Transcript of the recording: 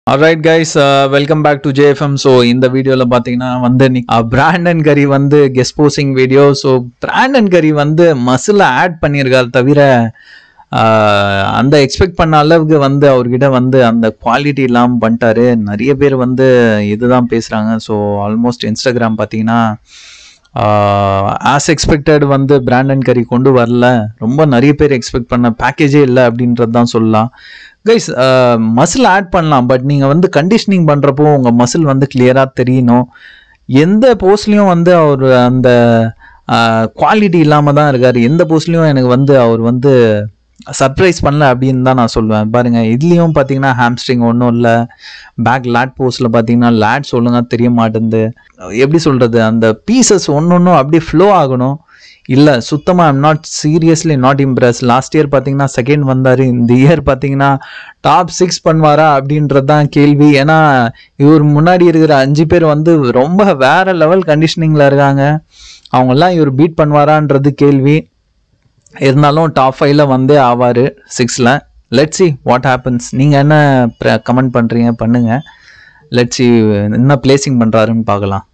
alright guys welcome back to JFM so இந்த வீடியோவில் பார்த்தீங்கன்னா வந்து பிராண்டன் கரி வந்து guest posing video so Brandon Curry வந்து மசில் ஆட் பண்ணியிருக்காரு தவிர ஆஹ், அந்த எக்ஸ்பெக்ட் பண்ண அளவுக்கு வந்து அவர்கிட்ட வந்து அந்த குவாலிட்டி இல்லாமல் பண்ணிட்டாரு நிறைய பேர் வந்து இதுதான் பேசுகிறாங்க ஸோ ஆல்மோஸ்ட் இன்ஸ்டாகிராம் பார்த்தீங்கன்னா ஆஸ் எக்ஸ்பெக்டட் வந்து பிராண்டன் கரி கொண்டு வரல ரொம்ப நிறைய பேர் எக்ஸ்பெக்ட் பண்ண பேக்கேஜே இல்லை அப்படின்றது தான் சொல்லலாம் கைஸ் மசில் ஆட் பண்ணலாம் பட் நீங்கள் வந்து கண்டிஷனிங் பண்ணுறப்போ உங்கள் மசில் வந்து கிளியராக தெரியணும் எந்த போஸ்ட்லேயும் வந்து அவர் அந்த குவாலிட்டி இல்லாமல் தான் இருக்கார் எந்த போஸ்ட்லேயும் எனக்கு வந்து அவர் வந்து சர்ப்ரைஸ் பண்ணல அப்படின்னு தான் நான் சொல்லுவேன் பாருங்க இதுலேயும் பார்த்தீங்கன்னா ஹாம்ஸ்ட்ரிங் ஒன்றும் இல்லை பேக் லேட் போஸ்ட்டில் பார்த்தீங்கன்னா லேட்ஸ் ஒழுங்காக தெரிய மாட்டேங்குது எப்படி சொல்கிறது அந்த பீசஸ் ஒன்று ஒன்றும் அப்படியே ஃப்ளோ ஆகணும் இல்லை சுத்தமாக I'm not seriously not impress last year பார்த்தீங்கன்னா செகண்ட் வந்தார் இந்த இயர் பார்த்தீங்கன்னா டாப் சிக்ஸ் பண்ணுவாரா அப்படின்றது தான் கேள்வி ஏன்னா இவர் முன்னாடி இருக்கிற அஞ்சு பேர் வந்து ரொம்ப வேற லெவல் கண்டிஷனிங்கில் இருக்காங்க அவங்கெல்லாம் இவர் பீட் பண்ணுவாரான்றது கேள்வி இருந்தாலும் டாப் ஃபைவ்ல வந்தே ஆவார் சிக்ஸில் லெட் சி வாட் ஹேப்பன்ஸ் நீங்கள் என்ன கமெண்ட் பண்ணுறீங்க பண்ணுங்கள் லெட் சி என்ன பிளேசிங் பண்ணுறாருன்னு பார்க்கலாம்